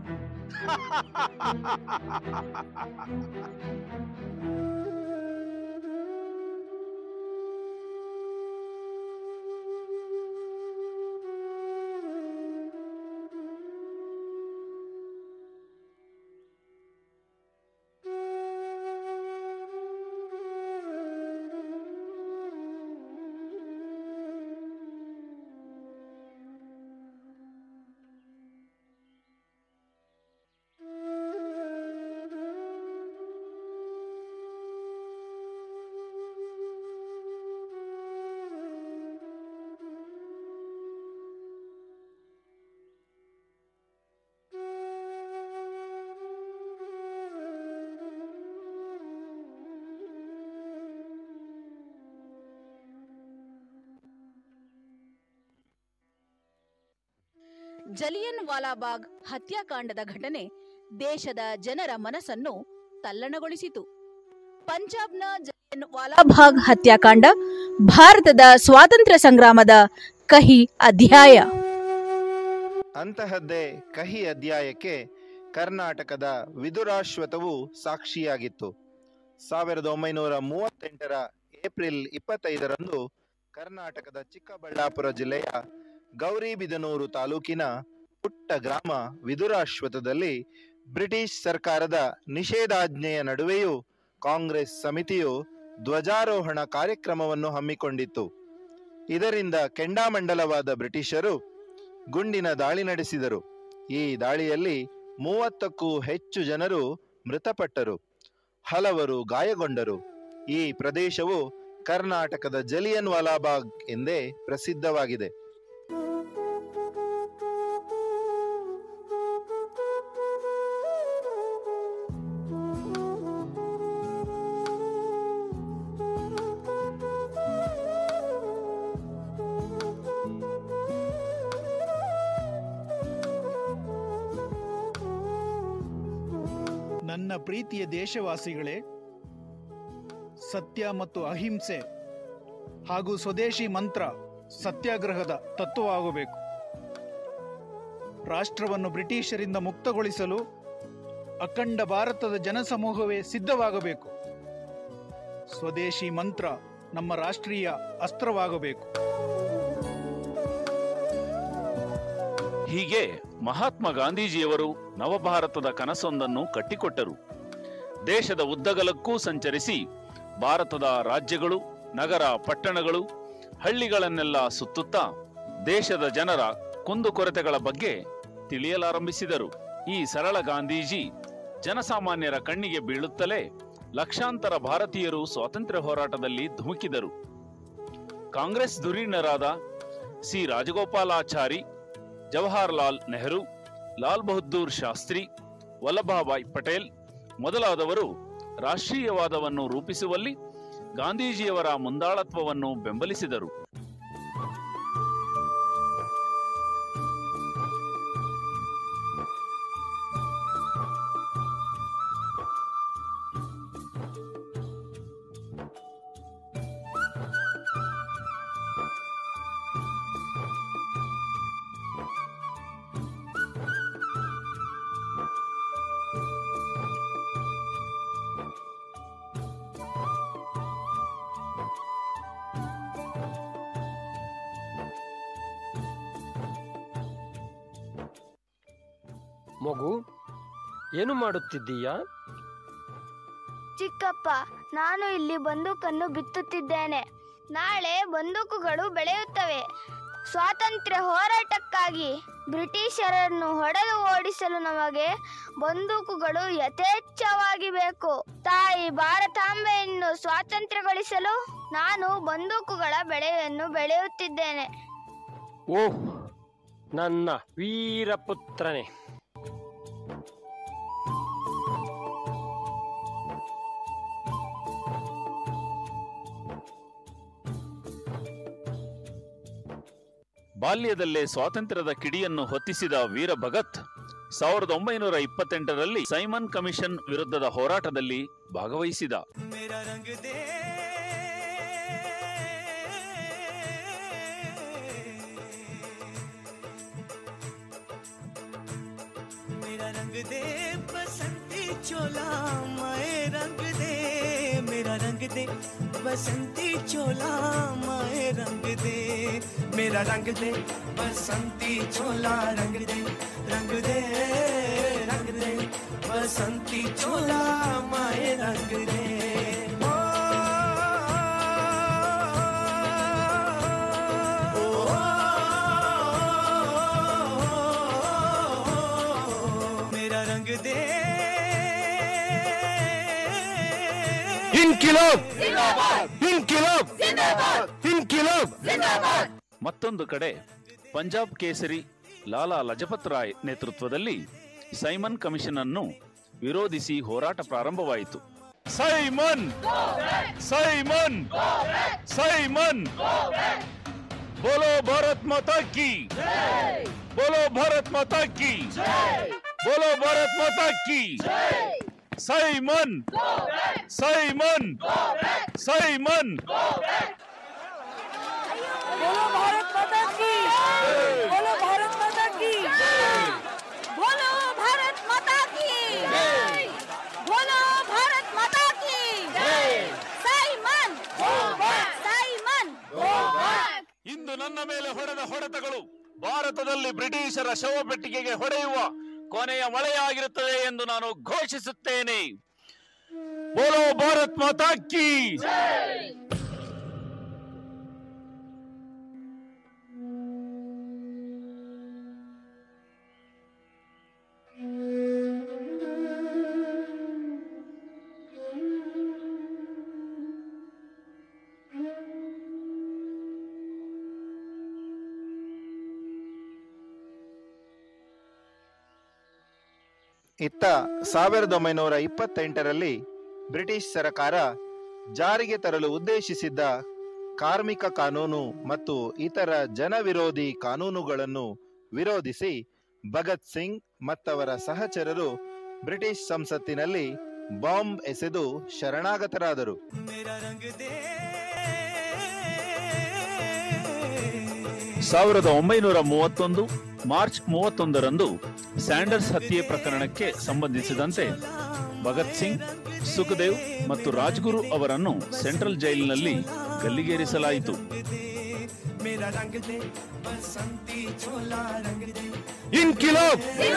F: ಜಲಿಯನ್ ವಾಲಾಬಾಗ್ ಹತ್ಯಾಕಾಂಡದ ಘಟನೆ ದೇಶದ ಜನರ ಮನಸ್ಸನ್ನು ತಲ್ಲಣಗೊಳಿಸಿತು ಪಂಜಾಬ್ನ ಜಲಿಯನ್ ವಾಲಾಬಾಗ್ ಹತ್ಯಾಕಾಂಡ ಭಾರತದ ಸ್ವಾತಂತ್ರ್ಯ ಸಂಗ್ರಾಮದ ಕಹಿ ಅಧ್ಯಾಯ
D: ಅಂತಹದ್ದೇ ಕಹಿ ಅಧ್ಯಾಯಕ್ಕೆ ಕರ್ನಾಟಕದ ವಿದುರಾಶ್ವತವು ಸಾಕ್ಷಿಯಾಗಿತ್ತು ಸಾವಿರದ ಒಂಬೈನೂರ ಮೂವತ್ತೆಂಟರ ಏಪ್ರಿಲ್ ಇಪ್ಪತ್ತೈದರಂದು ಕರ್ನಾಟಕದ ಚಿಕ್ಕಬಳ್ಳಾಪುರ ಜಿಲ್ಲೆಯ ಗೌರಿಬಿದನೂರು ತಾಲೂಕಿನ ಪುಟ್ಟ ಗ್ರಾಮ ವಿದುರಾಶ್ವತದಲ್ಲಿ ಬ್ರಿಟಿಷ್ ಸರ್ಕಾರದ ನಿಷೇಧಾಜ್ಞೆಯ ನಡುವೆಯೂ ಕಾಂಗ್ರೆಸ್ ಸಮಿತಿಯು ಧ್ವಜಾರೋಹಣ ಕಾರ್ಯಕ್ರಮವನ್ನು ಹಮ್ಮಿಕೊಂಡಿತ್ತು ಇದರಿಂದ ಕೆಂಡಾಮಂಡಲವಾದ ಬ್ರಿಟಿಷರು ಗುಂಡಿನ ದಾಳಿ ನಡೆಸಿದರು ಈ ದಾಳಿಯಲ್ಲಿ ಮೂವತ್ತಕ್ಕೂ ಹೆಚ್ಚು ಜನರು ಮೃತಪಟ್ಟರು ಹಲವರು ಗಾಯಗೊಂಡರು ಈ ಪ್ರದೇಶವು ಕರ್ನಾಟಕದ ಜಲಿಯನ್ ವಾಲಾಬಾಗ್ ಎಂದೇ ಪ್ರಸಿದ್ಧವಾಗಿದೆ
U: ನನ್ನ ಪ್ರೀತಿಯ ದೇಶವಾಸಿಗಳೇ ಸತ್ಯ ಮತ್ತು ಅಹಿಂಸೆ ಹಾಗೂ ಸ್ವದೇಶಿ ಮಂತ್ರ ಸತ್ಯಾಗ್ರಹದ ತತ್ವವಾಗಬೇಕು ರಾಷ್ಟ್ರವನ್ನು ಬ್ರಿಟಿಷರಿಂದ ಮುಕ್ತಗೊಳಿಸಲು ಅಖಂಡ ಭಾರತದ ಜನಸಮೂಹವೇ ಸಿದ್ಧವಾಗಬೇಕು ಸ್ವದೇಶಿ ಮಂತ್ರ ನಮ್ಮ ರಾಷ್ಟ್ರೀಯ ಅಸ್ತ್ರವಾಗಬೇಕು
N: ಹೀಗೆ ಮಹಾತ್ಮ ಗಾಂಧೀಜಿಯವರು ನವಭಾರತದ ಕನಸೊಂದನ್ನು ಕಟ್ಟಿಕೊಟ್ಟರು ದೇಶದ ಉದ್ದಗಲಕ್ಕೂ ಸಂಚರಿಸಿ ಭಾರತದ ರಾಜ್ಯಗಳು ನಗರ ಪಟ್ಟಣಗಳು ಹಳ್ಳಿಗಳನ್ನೆಲ್ಲ ಸುತ್ತುತ್ತಾ ದೇಶದ ಜನರ ಕುಂದುಕೊರತೆಗಳ ಬಗ್ಗೆ ತಿಳಿಯಲಾರಂಭಿಸಿದರು ಈ ಸರಳ ಗಾಂಧೀಜಿ ಜನಸಾಮಾನ್ಯರ ಕಣ್ಣಿಗೆ ಬೀಳುತ್ತಲೇ ಲಕ್ಷಾಂತರ ಭಾರತೀಯರು ಸ್ವಾತಂತ್ರ್ಯ ಹೋರಾಟದಲ್ಲಿ ಧುಮುಕಿದರು ಕಾಂಗ್ರೆಸ್ ಧುರೀಣರಾದ ಸಿ ರಾಜಗೋಪಾಲಾಚಾರಿ ಜವಾಹರ್ಲಾಲ್ ನೆಹರು ಲಾಲ್ ಬಹದ್ದೂರ್ ಶಾಸ್ತ್ರಿ ವಲ್ಲಭಾಭಾಯ್ ಪಟೇಲ್ ಮೊದಲಾದವರು ರಾಷ್ಟ್ರೀಯವಾದವನ್ನು ರೂಪಿಸುವಲ್ಲಿ ಗಾಂಧೀಜಿಯವರ ಮುಂದಾಳತ್ವವನ್ನು ಬೆಂಬಲಿಸಿದರು
K: ಮಗು ಏನು ಮಾಡುತ್ತಿದ್ದೀಯಾ
V: ಚಿಕ್ಕಪ್ಪ ನಾನು ಇಲ್ಲಿ ಬಂದೂಕನ್ನು ಬಿತ್ತುತ್ತಿದ್ದೇನೆ ನಾಳೆ ಬಂದೂಕುಗಳು ಬೆಳೆಯುತ್ತವೆ ಸ್ವಾತಂತ್ರ್ಯ ಹೋರಾಟಕ್ಕಾಗಿ ಬ್ರಿಟಿಷರನ್ನು ಹೊಡೆದು ಓಡಿಸಲು ನಮಗೆ ಬಂದೂಕುಗಳು ಯಥೇಚ್ಛವಾಗಿ ಬೇಕು ತಾಯಿ ಭಾರತಾಂಬೆಯನ್ನು ಸ್ವಾತಂತ್ರ್ಯಗೊಳಿಸಲು ನಾನು ಬಂದೂಕುಗಳ ಬೆಳೆಯನ್ನು ಬೆಳೆಯುತ್ತಿದ್ದೇನೆ
K: ಓಹ್ ನನ್ನ ವೀರಪುತ್ರನೇ
N: ಬಾಲ್ಯದಲ್ಲೇ ಸ್ವಾತಂತ್ರ್ಯದ ಕಿಡಿಯನ್ನು ಹೊತ್ತಿಸಿದ ವೀರ ಭಗತ್ ಸಾವಿರದ ಒಂಬೈನೂರ ಇಪ್ಪತ್ತೆಂಟರಲ್ಲಿ ಸೈಮನ್ ಕಮಿಷನ್ ವಿರುದ್ಧದ ಹೋರಾಟದಲ್ಲಿ ಭಾಗವಹಿಸಿದ
H: मेरा रंग दे बसंती चोला माए रंग दे मेरा रंग दे बसंती चोला माए रंग दे मेरा रंग दे बसंती चोला रंग दे रंग दे रंग दे बसंती चोला माए रंग दे मेरा रंग दे
O: ಇನ್ಕಿಲಾಬ್ ಇನ್ಕಿಲಾಬ್ ಇನ್ಕಿಲಾಬ್
N: ಮತ್ತೊಂದು ಕಡೆ ಪಂಜಾಬ್ ಕೇಸರಿ ಲಾಲಾ ಲಜಪತ್ ರಾಯ್ ನೇತೃತ್ವದಲ್ಲಿ ಸೈಮನ್ ಕಮಿಷನ್ ಅನ್ನು ವಿರೋಧಿಸಿ ಹೋರಾಟ ಪ್ರಾರಂಭವಾಯಿತು ಸೈಮನ್ ಸೈಮನ್ ಸೈಮನ್ ಬೋಲೋ ಭಾರತ್ ಮಾತಾ ಕಿ ಬೋಲೋ ಭಾರತ್ ಮಾತಾ ಕಿ ಬೋಲೋ ಭಾರತ್ ಮಾತಾ ಕಿ ಸೈಮನ್ ಸೈಮನ್ ಸೈಮನ್
J: बोलो भारत माता की बोलो भारत माता की बोलो भारत माता की बोलो भारत माता की साइमन साइमन
N: ಇಂದು ನನ್ನ ಮೇಲೆ ಹೊಡೆದ ಹೊಡೆತಗಳು ಭಾರತದಲ್ಲಿ ಬ್ರಿಟಿಷರ ಶವಪೆಟ್ಟಿಗೆಗೆ ಹೊಡೆಯುವ ಕೊನೆಯ ಮಳೆಯಾಗಿರುತ್ತದೆ ಎಂದು ನಾನು ಘೋಷಿಸುತ್ತೇನೆ ಬೋಲೋ ಭಾರತ್ ಮಾತಾ ಕಿ
D: ಇತ್ತ ಸಾವಿರದ ಒಂಬೈನೂರ ಇಪ್ಪತ್ತೆಂಟರಲ್ಲಿ ಬ್ರಿಟಿಷ್ ಸರಕಾರ ಜಾರಿಗೆ ತರಲು ಉದ್ದೇಶಿಸಿದ್ದ ಕಾರ್ಮಿಕ ಕಾನೂನು ಮತ್ತು ಇತರ ಜನವಿರೋಧಿ ಕಾನೂನುಗಳನ್ನು ವಿರೋಧಿಸಿ ಭಗತ್ ಸಿಂಗ್ ಮತ್ತವರ ಸಹಚರರು ಬ್ರಿಟಿಷ್ ಸಂಸತ್ತಿನಲ್ಲಿ ಬಾಂಬ್ ಎಸೆದು ಶರಣಾಗತರಾದರು
N: ಸಾವಿರದ ಒಂಬೈನೂರ ಮೂವತ್ತೊಂದು ಮಾರ್ಚ್ ಮೂವತ್ತೊಂದರಂದು ಸ್ಯಾಂಡರ್ಸ್ ಹತ್ಯೆ ಪ್ರಕರಣಕ್ಕೆ ಸಂಬಂಧಿಸಿದಂತೆ ಭಗತ್ ಸಿಂಗ್ ಸುಖದೇವ್ ಮತ್ತು ರಾಜ್ಗುರು ಅವರನ್ನು ಸೆಂಟ್ರಲ್ ಜೈಲಿನಲ್ಲಿ ಗಲ್ಲಿಗೇರಿಸಲಾಯಿತು
H: मेरा रंग दे बसंती चोला रंग दे
O: ಇನ್ಕಿಲಾಬ್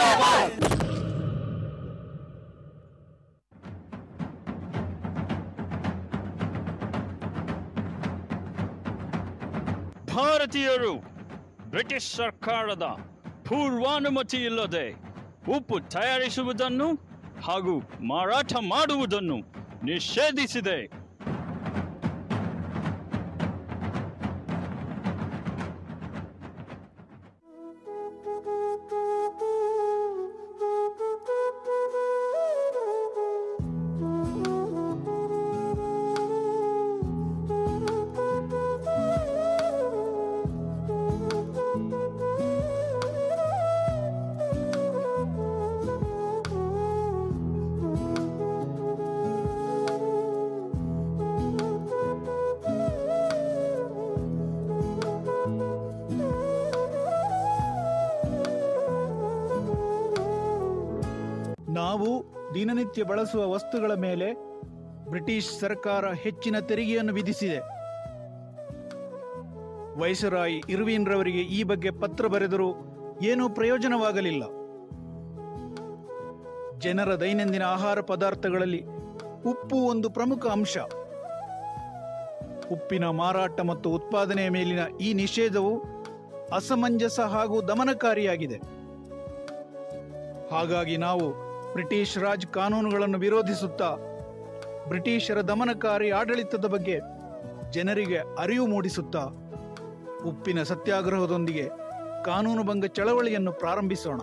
G: ಭಾರತೀಯರು ಬ್ರಿಟಿಷ್ ಸರ್ಕಾರದ ಪೂರ್ವಾನುಮತಿ ಇಲ್ಲದೆ ಉಪ್ಪು ತಯಾರಿಸುವುದನ್ನು ಹಾಗೂ ಮಾರಾಟ ಮಾಡುವುದನ್ನು ನಿಷೇಧಿಸಿದೆ
U: ನಾವು ದಿನನಿತ್ಯ ಬಳಸುವ ವಸ್ತುಗಳ ಮೇಲೆ ಬ್ರಿಟಿಷ್ ಸರ್ಕಾರ ಹೆಚ್ಚಿನ ತೆರಿಗೆಯನ್ನು ವಿಧಿಸಿದೆ ವೈಸರಾಯ್ ಇರ್ವಿನ್ ರವರಿಗೆ ಈ ಬಗ್ಗೆ ಪತ್ರ ಬರೆದರೂ ಏನೂ ಪ್ರಯೋಜನವಾಗಲಿಲ್ಲ ಜನರ ದೈನಂದಿನ ಆಹಾರ ಪದಾರ್ಥಗಳಲ್ಲಿ ಉಪ್ಪು ಒಂದು ಪ್ರಮುಖ ಅಂಶ ಉಪ್ಪಿನ ಮಾರಾಟ ಮತ್ತು ಉತ್ಪಾದನೆಯ ಮೇಲಿನ ಈ ನಿಷೇಧವು ಅಸಮಂಜಸ ಹಾಗೂ ದಮನಕಾರಿಯಾಗಿದೆ ಹಾಗಾಗಿ ನಾವು ಬ್ರಿಟಿಷ್ ರಾಜ್ ಕಾನೂನುಗಳನ್ನು ವಿರೋಧಿಸುತ್ತಾ ಬ್ರಿಟಿಷರ ದಮನಕಾರಿ ಆಡಳಿತದ ಬಗ್ಗೆ ಜನರಿಗೆ ಅರಿವು ಮೂಡಿಸುತ್ತಾ ಉಪ್ಪಿನ ಸತ್ಯಾಗ್ರಹದೊಂದಿಗೆ ಕಾನೂನುಭಂಗ ಚಳವಳಿಯನ್ನು ಪ್ರಾರಂಭಿಸೋಣ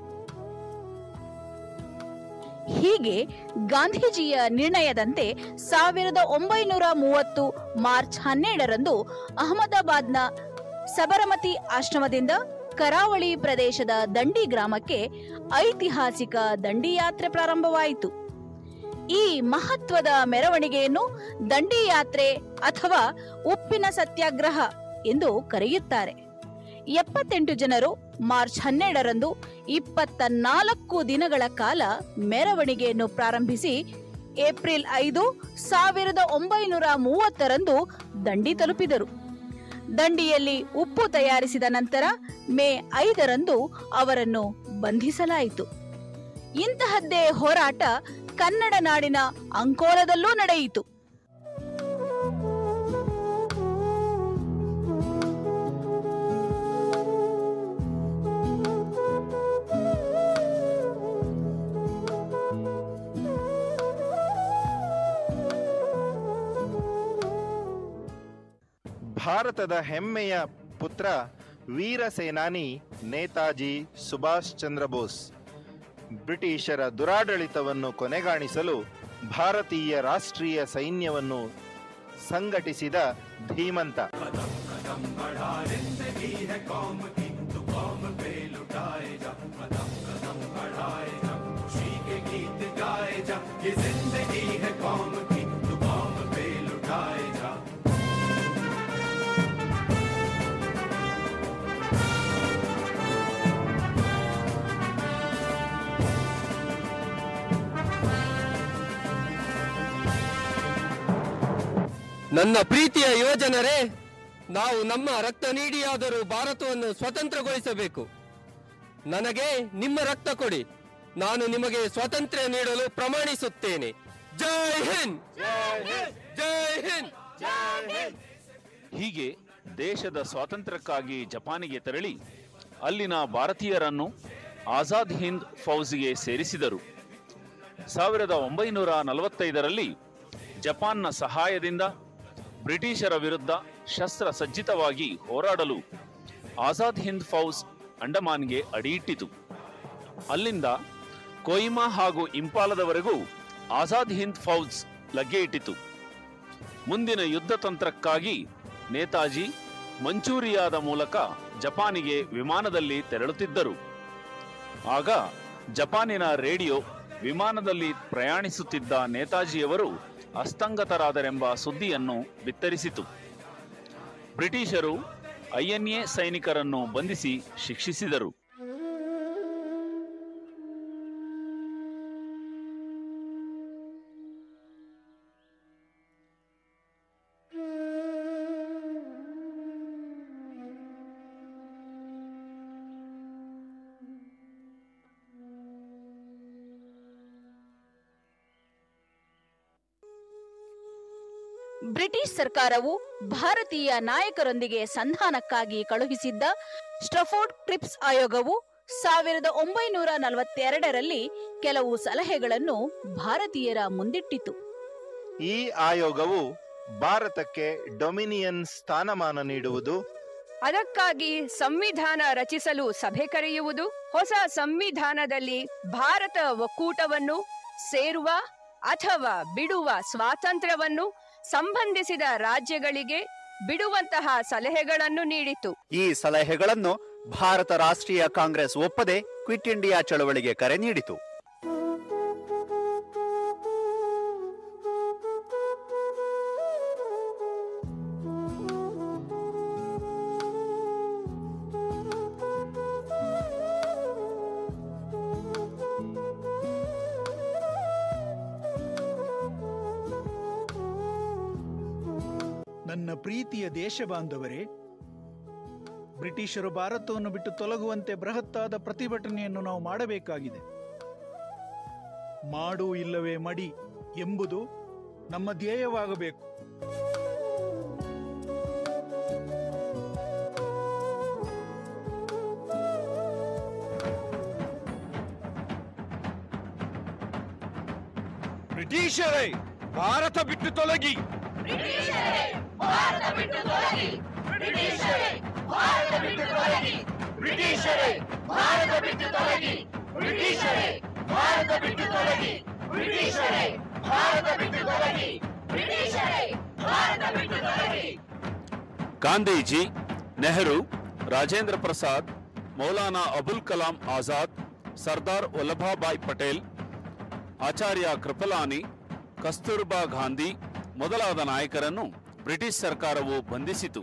C: ಹೀಗೆ ಗಾಂಧೀಜಿಯ ನಿರ್ಣಯದಂತೆ ಸಾವಿರದ ಒಂಬೈನೂರ ಮೂವತ್ತು ಮಾರ್ಚ್ ಹನ್ನೆರಡರಂದು ಅಹಮದಾಬಾದ್ನ ಸಬರಮತಿ ಆಶ್ರಮದಿಂದ ಕರಾವಳಿ ಪ್ರದೇಶದ ದಂಡಿ ಗ್ರಾಮಕ್ಕೆ ಐತಿಹಾಸಿಕ ದಂಡಿ ಯಾತ್ರೆ ಪ್ರಾರಂಭವಾಯಿತು ಈ ಮಹತ್ವದ ಮೆರವಣಿಗೆಯನ್ನು ದಂಡಿ ಯಾತ್ರೆ ಅಥವಾ ಉಪ್ಪಿನ ಸತ್ಯಾಗ್ರಹ ಎಂದು ಕರೆಯುತ್ತಾರೆ ಎಪ್ಪತ್ತೆಂಟು ಜನರು ಮಾರ್ಚ್ ಹನ್ನೆರಡರಂದು ಇಪ್ಪತ್ತ ನಾಲ್ಕು ದಿನಗಳ ಕಾಲ ಮೆರವಣಿಗೆಯನ್ನು ಪ್ರಾರಂಭಿಸಿ ಏಪ್ರಿಲ್ ಐದು ಸಾವಿರದ ಒಂಬೈನೂರ ಮೂವತ್ತರಂದು ದಂಡಿ ತಲುಪಿದರು ದಂಡಿಯಲ್ಲಿ ಉಪ್ಪು ತಯಾರಿಸಿದ ನಂತರ ಮೇ ಐದರಂದು ಅವರನ್ನು ಬಂಧಿಸಲಾಯಿತು ಇಂತಹದ್ದೇ ಹೋರಾಟ ಕನ್ನಡ ನಾಡಿನ ಅಂಕೋಲದಲ್ಲೂ ನಡೆಯಿತು
D: ಭಾರತದ ಹೆಮ್ಮೆಯ ಪುತ್ರ ವೀರ ಸೇನಾನಿ ನೇತಾಜಿ ಸುಭಾಷ್ ಚಂದ್ರ ಬೋಸ್ ಬ್ರಿಟಿಷರ ದುರಾಡಳಿತವನ್ನು ಕೊನೆಗಾಣಿಸಲು ಭಾರತೀಯ ರಾಷ್ಟ್ರೀಯ ಸೈನ್ಯವನ್ನು ಸಂಘಟಿಸಿದ ಧೀಮಂತ
A: ये जिंदगी है कौम की तू कौम पे लुटाए जा
O: ನನ್ನ ಪ್ರೀತಿಯ ಯುವಜನರೇ ನಾವು ನಮ್ಮ ರಕ್ತ ನೀಡಿಯಾದರೂ ಭಾರತವನ್ನು ಸ್ವತಂತ್ರಗೊಳಿಸಬೇಕು ನನಗೆ ನಿಮ್ಮ ರಕ್ತ ಕೊಡಿ ನಾನು ನಿಮಗೆ ಸ್ವಾತಂತ್ರ್ಯ ನೀಡಲು ಪ್ರಮಾಣಿಸುತ್ತೇನೆ ಜೈ ಹಿಂದ್ ಜೈ ಹಿಂದ್
N: ಹೀಗೆ ದೇಶದ ಸ್ವಾತಂತ್ರ್ಯಕ್ಕಾಗಿ ಜಪಾನಿಗೆ ತೆರಳಿ ಅಲ್ಲಿನ ಭಾರತೀಯರನ್ನು ಆಜಾದ್ ಹಿಂದ್ ಫೌಜ್ಗೆ ಸೇರಿಸಿದರು ಸಾವಿರದ ಒಂಬೈನೂರ ನಲವತ್ತೈದರಲ್ಲಿ ಜಪಾನ್ನ ಸಹಾಯದಿಂದ ಬ್ರಿಟಿಷರ ವಿರುದ್ಧ ಶಸ್ತ್ರ ಸಜ್ಜಿತವಾಗಿ ಹೋರಾಡಲು ಆಜಾದ್ ಹಿಂದ್ ಫೌಜ್ ಅಂಡಮಾನ್ಗೆ ಅಡಿಯಿಟ್ಟಿತು ಅಲ್ಲಿಂದ ಕೊಯಿಮಾ ಹಾಗೂ ಇಂಪಾಲದವರೆಗೂ ಆಜಾದ್ ಹಿಂದ್ ಫೌಜ್ ಲಗ್ಗೆ ಇಟ್ಟಿತು ಮುಂದಿನ ಯುದ್ಧ ತಂತ್ರಕ್ಕಾಗಿ ನೇತಾಜಿ ಮಂಚೂರಿಯಾದ ಮೂಲಕ ಜಪಾನಿಗೆ ವಿಮಾನದಲ್ಲಿ ತೆರಳುತ್ತಿದ್ದರು ಆಗ ಜಪಾನಿನ ರೇಡಿಯೋ ವಿಮಾನದಲ್ಲಿ ಪ್ರಯಾಣಿಸುತ್ತಿದ್ದ ನೇತಾಜಿಯವರು ಅಸ್ತಂಗತರಾದರೆಂಬ ಸುದ್ದಿಯನ್ನು ಬಿತ್ತರಿಸಿತು ಬ್ರಿಟಿಷರು ಐಎನ್ಎ ಸೈನಿಕರನ್ನು ಬಂಧಿಸಿ ಶಿಕ್ಷಿಸಿದರು
C: ಬ್ರಿಟಿಷ್ ಸರ್ಕಾರವು ಭಾರತೀಯ ನಾಯಕರೊಂದಿಗೆ ಸಂಧಾನಕ್ಕಾಗಿ ಕಳುಹಿಸಿದ್ದ ಸ್ಟ್ರಫೋರ್ಡ್ ಕ್ರಿಪ್ಸ್ ಆಯೋಗವು ಸಾವಿರದ ಒಂಬೈನೂರ ನಲವತ್ತೆರಡರಲ್ಲಿ ಕೆಲವು ಸಲಹೆಗಳನ್ನು ಭಾರತೀಯರ ಮುಂದಿಟ್ಟಿತು
D: ಈ ಆಯೋಗವು ಭಾರತಕ್ಕೆ ಡೊಮಿನಿಯನ್ ಸ್ಥಾನಮಾನ ನೀಡುವುದು
E: ಅದಕ್ಕಾಗಿ ಸಂವಿಧಾನ ರಚಿಸಲು ಸಭೆ ಕರೆಯುವುದು ಹೊಸ ಸಂವಿಧಾನದಲ್ಲಿ ಭಾರತ ಒಕ್ಕೂಟವನ್ನು ಸೇರುವ ಅಥವಾ ಬಿಡುವ ಸ್ವಾತಂತ್ರ್ಯವನ್ನು ಸಂಬಂಧಿಸಿದ ರಾಜ್ಯಗಳಿಗೆ ಬಿಡುವಂತಹ ಸಲಹೆಗಳನ್ನು ನೀಡಿತು
W: ಈ ಸಲಹೆಗಳನ್ನು ಭಾರತ ರಾಷ್ಟ್ರೀಯ ಕಾಂಗ್ರೆಸ್ ಒಪ್ಪದೆ ಕ್ವಿಟ್ ಇಂಡಿಯಾ ಚಳವಳಿಗೆ ಕರೆ ನೀಡಿತು
U: ನನ್ನ ಪ್ರೀತಿಯ ದೇಶ ಬಾಂಧವರೇ ಬ್ರಿಟಿಷರು ಭಾರತವನ್ನು ಬಿಟ್ಟು ತೊಲಗುವಂತೆ ಬೃಹತ್ತಾದ ಪ್ರತಿಭಟನೆಯನ್ನು ನಾವು ಮಾಡಬೇಕಾಗಿದೆ ಮಾಡು ಇಲ್ಲವೇ ಮಡಿ ಎಂಬುದು ನಮ್ಮ ಧ್ಯೇಯವಾಗಬೇಕು
G: ಬ್ರಿಟಿಷರೇ ಭಾರತ ಬಿಟ್ಟು ತೊಲಗಿ
J: ಭಾರತ ಬಿಟ್ಟು ತೊಲಗಿ ಬ್ರಿಟಿಷರೇ ಭಾರತ ಬಿಟ್ಟು ತೊಲಗಿ ಬ್ರಿಟಿಷರೇ ಭಾರತ ಬಿಟ್ಟು ತೊಲಗಿ ಬ್ರಿಟಿಷರೇ ಭಾರತ ಬಿಟ್ಟು ತೊಲಗಿ ಬ್ರಿಟಿಷರೇ ಭಾರತ ಬಿಟ್ಟು ತೊಲಗಿ ಬ್ರಿಟಿಷರೇ ಭಾರತ ಬಿಟ್ಟು ತೊಲಗಿ
N: ಗಾಂಧೀಜಿ ನೆಹರು ರಾಜೇಂದ್ರ ಪ್ರಸಾದ್ ಮೌಲಾನಾ ಅಬುಲ್ ಕಲಾಂ ಆಜಾದ್ ಸರ್ದಾರ್ ವಲ್ಲಭಾಬಾಯ್ ಪಟೇಲ್ ಆಚಾರ್ಯ ಕೃಪಲಾನಿ ಕಸ್ತೂರ್ಬಾ ಗಾಂಧಿ ಮೊದಲಾದ ನಾಯಕರನ್ನು ಬ್ರಿಟಿಷ್ ಸರ್ಕಾರವು ಬಂಧಿಸಿತು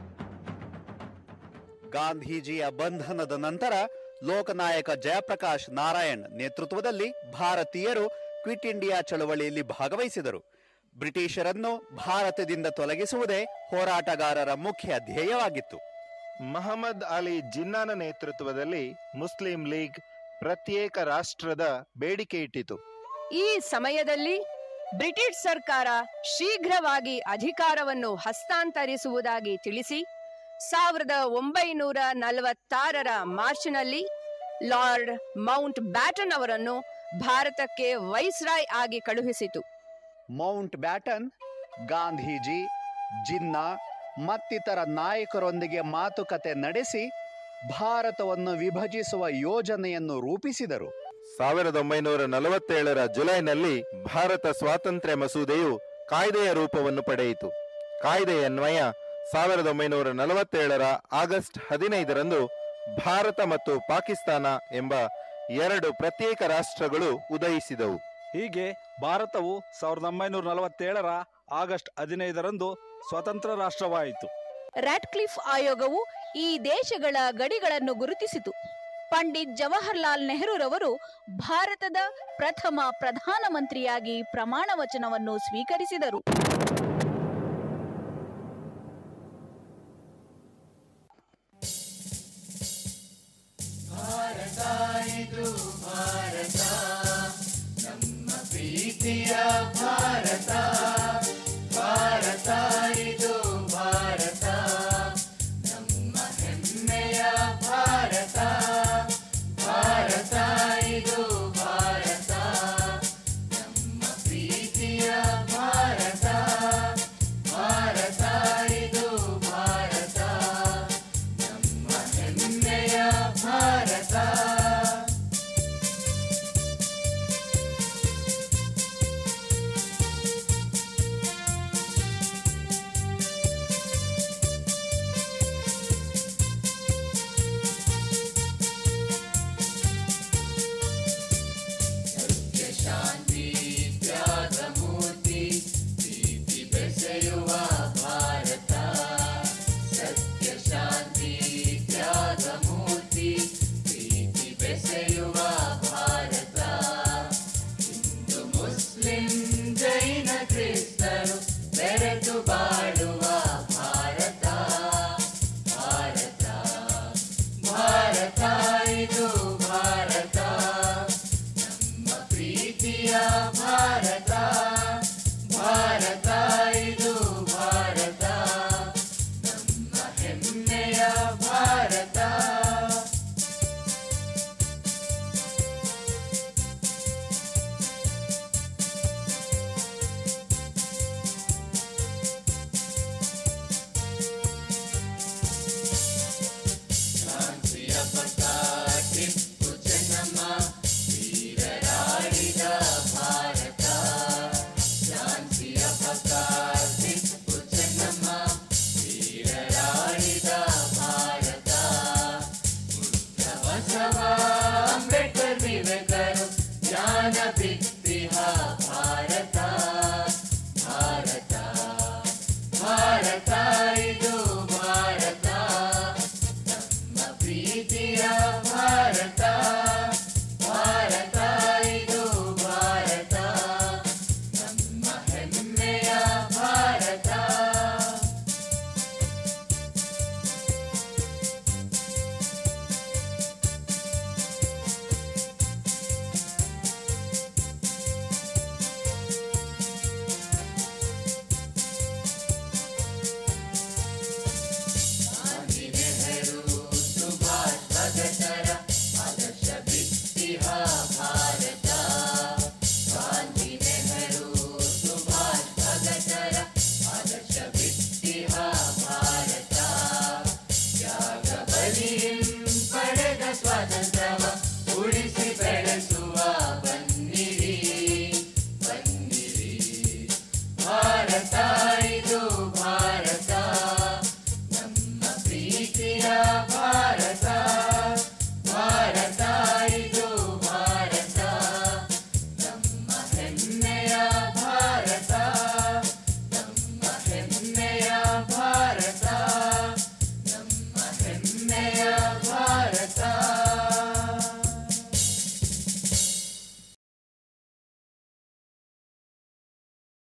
W: ಗಾಂಧೀಜಿಯ ಬಂಧನದ ನಂತರ ಲೋಕನಾಯಕ ಜಯಪ್ರಕಾಶ್ ನಾರಾಯಣ್ ನೇತೃತ್ವದಲ್ಲಿ ಭಾರತೀಯರು ಕ್ವಿಟ್ ಇಂಡಿಯಾ ಚಳವಳಿಯಲ್ಲಿ ಭಾಗವಹಿಸಿದರು ಬ್ರಿಟಿಷರನ್ನು ಭಾರತದಿಂದ ತೊಲಗಿಸುವುದೇ ಹೋರಾಟಗಾರರ ಮುಖ್ಯ ಧ್ಯೇಯವಾಗಿತ್ತು
D: ಮಹಮ್ಮದ್ ಅಲಿ ಜಿನ್ನಾನ ನೇತೃತ್ವದಲ್ಲಿ ಮುಸ್ಲಿಂ ಲೀಗ್ ಪ್ರತ್ಯೇಕ ರಾಷ್ಟ್ರದ ಬೇಡಿಕೆ ಇಟ್ಟಿತು
E: ಈ ಸಮಯದಲ್ಲಿ ಬ್ರಿಟಿಷ್ ಸರ್ಕಾರ ಶೀಘ್ರವಾಗಿ ಅಧಿಕಾರವನ್ನು ಹಸ್ತಾಂತರಿಸುವುದಾಗಿ ತಿಳಿಸಿ ಸಾವಿರದ ಒಂಬೈನೂರ ನಲವತ್ತಾರರ ಮಾರ್ಚ್ನಲ್ಲಿ ಲಾರ್ಡ್ ಮೌಂಟ್ ಬ್ಯಾಟನ್ ಅವರನ್ನು ಭಾರತಕ್ಕೆ ವೈಸ್ರಾಯ್ ಆಗಿ ಕಳುಹಿಸಿತು
W: ಮೌಂಟ್ ಬ್ಯಾಟನ್ ಗಾಂಧೀಜಿ ಜಿನ್ನಾ ಮತ್ತಿತರ ನಾಯಕರೊಂದಿಗೆ ಮಾತುಕತೆ ನಡೆಸಿ ಭಾರತವನ್ನು ವಿಭಜಿಸುವ ಯೋಜನೆಯನ್ನು ರೂಪಿಸಿದರು
D: ಸಾವಿರದ ಒಂಬೈನೂರ ನಲವತ್ತೇಳರ ಜುಲೈನಲ್ಲಿ ಭಾರತ ಸ್ವಾತಂತ್ರ್ಯ ಮಸೂದೆಯು ಕಾಯ್ದೆಯ ರೂಪವನ್ನು ಪಡೆಯಿತು ಕಾಯ್ದೆಯನ್ವಯ ಸಾವಿರದ ಒಂಬೈನೂರ ನಲವತ್ತೇಳರ ಆಗಸ್ಟ್ ಹದಿನೈದರಂದು ಭಾರತ ಮತ್ತು ಪಾಕಿಸ್ತಾನ ಎಂಬ ಎರಡು ಪ್ರತ್ಯೇಕ ರಾಷ್ಟ್ರಗಳು ಉದಯಿಸಿದವು
I: ಹೀಗೆ ಭಾರತವು ಸಾವಿರದ ಒಂಬೈನೂರ ನಲವತ್ತೇಳರ ಆಗಸ್ಟ್ ಹದಿನೈದರಂದು ಸ್ವತಂತ್ರ ರಾಷ್ಟ್ರವಾಯಿತು
C: ರ್ಯಾಟ್ಕ್ಲಿಫ್ ಆಯೋಗವು ಈ ದೇಶಗಳ ಗಡಿಗಳನ್ನು ಗುರುತಿಸಿತು ಪಂಡಿತ್ ಜವಾಹರ್ಲಾಲ್ ನೆಹರೂರವರು ಭಾರತದ ಪ್ರಥಮ ಪ್ರಧಾನಮಂತ್ರಿಯಾಗಿ ಪ್ರಮಾಣ ವಚನವನ್ನು ಸ್ವೀಕರಿಸಿದರು
J: ಭಾರತ ಇದು ಭಾರತ ನಮ್ಮ ಪ್ರೀತಿಯ ಭಾರತ ಭಾರತ ಇದು ಭಾರತ ನಮ್ಮ ಹೆಮ್ಮೆಯ ಭಾರತ ಭಾರತ ಇದು ಭಾರತ ನಮ್ಮ ಪ್ರೀತಿಯ ಭಾರತ ಭಾರತ ಇದು ಭಾರತ ನಮ್ಮ ಹೆಮ್ಮೆಯ ಭಾರತ ಸತ್ಯ ಶಾಂತಿ ತ್ಯಾಗ ಮೂರ್ತಿ ಪ್ರೀತಿ ಬೆಸೆಯುವ ಭಾರತ ಸತ್ಯ ಶಾಂತಿ ತ್ಯಾಗ ಮೂರ್ತಿ ಪ್ರೀತಿ ಬೆಸೆಯುವ ಭಾರತ ಹಿಂದೂ ಮುಸ್ಲಿಂ ಜೈನ ಕ್ರಿಸ್ತರು ಬೆರೆತು ಬಾಳುವ ಭಾರತ ಭಾರತ ಭಾರತ ಇದು